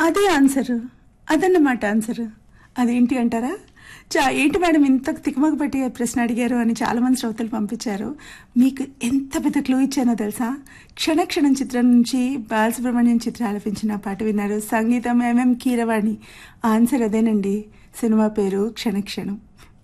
అదే ఆన్సర్ అదన్నమాట ఆన్సర్ అదేంటి అంటారా చా ఏంటి మేడం ఇంత తికమక పెట్టి ప్రశ్న అడిగారు అని చాలా మంది శ్రోతలు పంపించారు మీకు ఎంత పెద్ద క్లూ ఇచ్చానో తెలుసా క్షణక్షణం చిత్రం నుంచి బాలసుబ్రహ్మణ్యం చిత్రం ఆలపించిన పాట విన్నారు సంగీతం ఎంఎం కీరవాణి ఆన్సర్ అదేనండి సినిమా పేరు క్షణక్షణం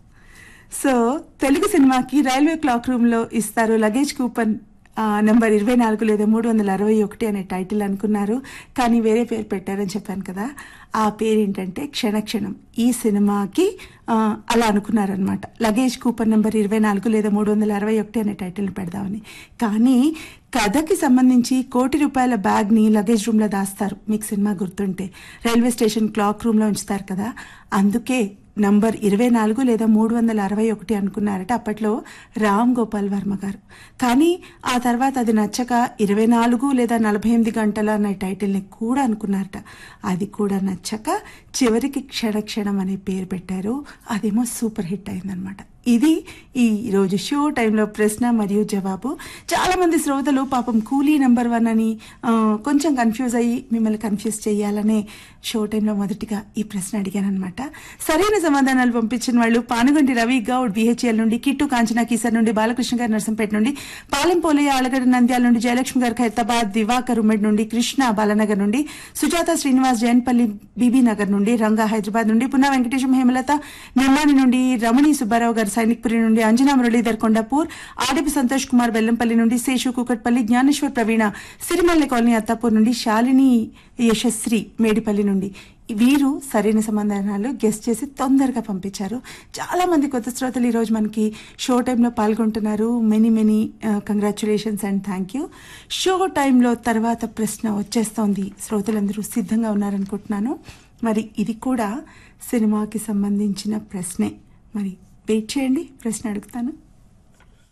సో తెలుగు సినిమాకి రైల్వే క్లాక్ రూమ్లో ఇస్తారు లగేజ్ కూపన్ ఆ, నెంబర్ ఇరవై నాలుగు లేదా మూడు వందల అరవై ఒకటి అనే టైటిల్ అనుకున్నారు కానీ వేరే పేరు పెట్టారని చెప్పాను కదా ఆ పేరు ఏంటంటే క్షణక్షణం ఈ సినిమాకి ఆ, అలా అనుకున్నారనమాట లగేజ్ కూపన్ నెంబర్ ఇరవై నాలుగు లేదా మూడు వందల అరవై ఒకటి అనే టైటిల్ పెడదామని కానీ కథకి సంబంధించి కోటి రూపాయల బ్యాగ్ని లగేజ్ రూమ్లో దాస్తారు మీకు సినిమా గుర్తుంటే రైల్వే స్టేషన్ క్లాక్ రూమ్లో ఉంచుతారు కదా అందుకే నంబర్ ఇరవై నాలుగు లేదా మూడు వందల అరవై ఒకటి అనుకున్నారట అప్పట్లో రామ్ గోపాల్ వర్మ గారు కానీ ఆ తర్వాత అది నచ్చక ఇరవై నాలుగు లేదా నలభై ఎనిమిది గంటల అనే టైటిల్ని కూడా అనుకున్నారట అది కూడా నచ్చక చివరికి క్షణక్షణం అనే పేరు పెట్టారు అదేమో సూపర్ హిట్ అయిందనమాట ఇది ఈ రోజు షో టైంలో ప్రశ్న మరియు జవాబు చాలా మంది శ్రోతలు పాపం కూలీ నెంబర్ వన్ అని ఆ, కొంచెం కన్ఫ్యూజ్ అయ్యి మిమ్మల్ని కన్ఫ్యూజ్ చేయాలనే షో టైంలో మొదటిగా ఈ ప్రశ్న అడిగాను అనమాట సరైన సమాధానాలు పంపించిన వాళ్ళు పానుగంటి రవి గౌడ్ బిహెచ్ఎల్ నుండి కిట్టు కాంచనా కీసర్ నుండి బాలకృష్ణ గారు నర్సంపేట నుండి పాలెం పోలయ్య ఆలగడ్డ నంద్యాల నుండి జయలక్ష్మి గారు ఖైరతాబాద్ దివాకర్ ఉమ్మడి నుండి కృష్ణ బాలనగర్ నుండి సుజాత శ్రీనివాస్ జైన్పల్లి బీబీ నగర్ నుండి రంగా హైదరాబాద్ నుండి పున్నా వెంకటేశం హేమలత నిర్మాణి నుండి రమణి సుబ్బారావు గారు సైనిక్పురి నుండి అంజనా మురళీధర్ కొండాపూర్ ఆడిపి సంతోష్ కుమార్ బెల్లంపల్లి నుండి శేషు కుకట్పల్లి జ్ఞానేశ్వర్ ప్రవీణ సిరిమల్లె కాలనీ అత్తాపూర్ నుండి శాలిని యశస్శ్రీ మేడిపల్లి నుండి వీరు సరైన సమాధానాలు గెస్ట్ చేసి తొందరగా పంపించారు చాలా మంది కొత్త శ్రోతలు ఈరోజు మనకి షో టైంలో పాల్గొంటున్నారు many many congratulations and thank you show టైంలో తర్వాత ప్రశ్న వచ్చేస్తోంది శ్రోతలందరూ సిద్ధంగా ఉన్నారనుకుంటున్నాను మరి ఇది కూడా సినిమాకి సంబంధించిన ప్రశ్నే మరి వెయిట్ చేయండి ప్రశ్న అడుగుతాను